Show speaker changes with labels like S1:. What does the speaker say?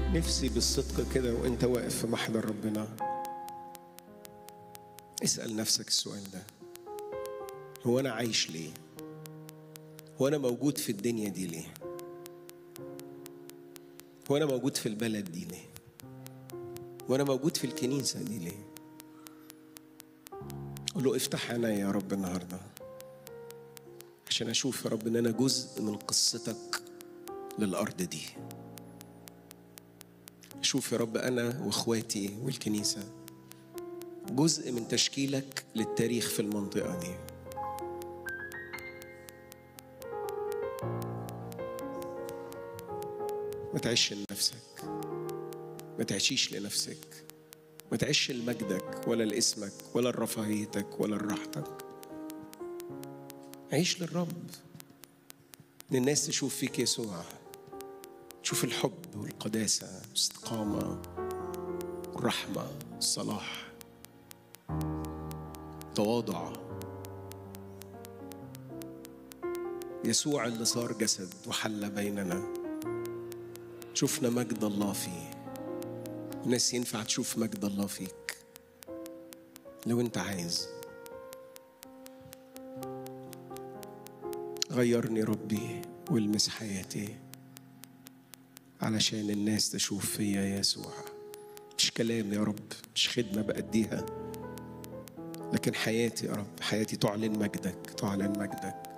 S1: نفسي بالصدق كده وانت واقف في محضر ربنا اسأل نفسك السؤال ده هو أنا عايش ليه؟ هو أنا موجود في الدنيا دي ليه؟ هو أنا موجود في البلد دي ليه؟ هو أنا موجود في الكنيسة دي ليه؟ قول له افتح عيني يا رب النهارده عشان اشوف يا رب ان انا جزء من قصتك للارض دي اشوف يا رب انا واخواتي والكنيسه جزء من تشكيلك للتاريخ في المنطقه دي ما تعيش لنفسك ما تعيشيش لنفسك ما تعيش لمجدك ولا لاسمك ولا لرفاهيتك ولا لراحتك عيش للرب ان الناس تشوف فيك يسوع تشوف الحب والقداسة والاستقامة والرحمة والصلاح تواضع يسوع اللي صار جسد وحل بيننا شفنا مجد الله فيه الناس ينفع تشوف مجد الله فيك لو انت عايز غيرني ربي والمس حياتي علشان الناس تشوف فيا يسوع مش كلام يا رب مش خدمة بأديها لكن حياتي يا رب حياتي تعلن مجدك تعلن مجدك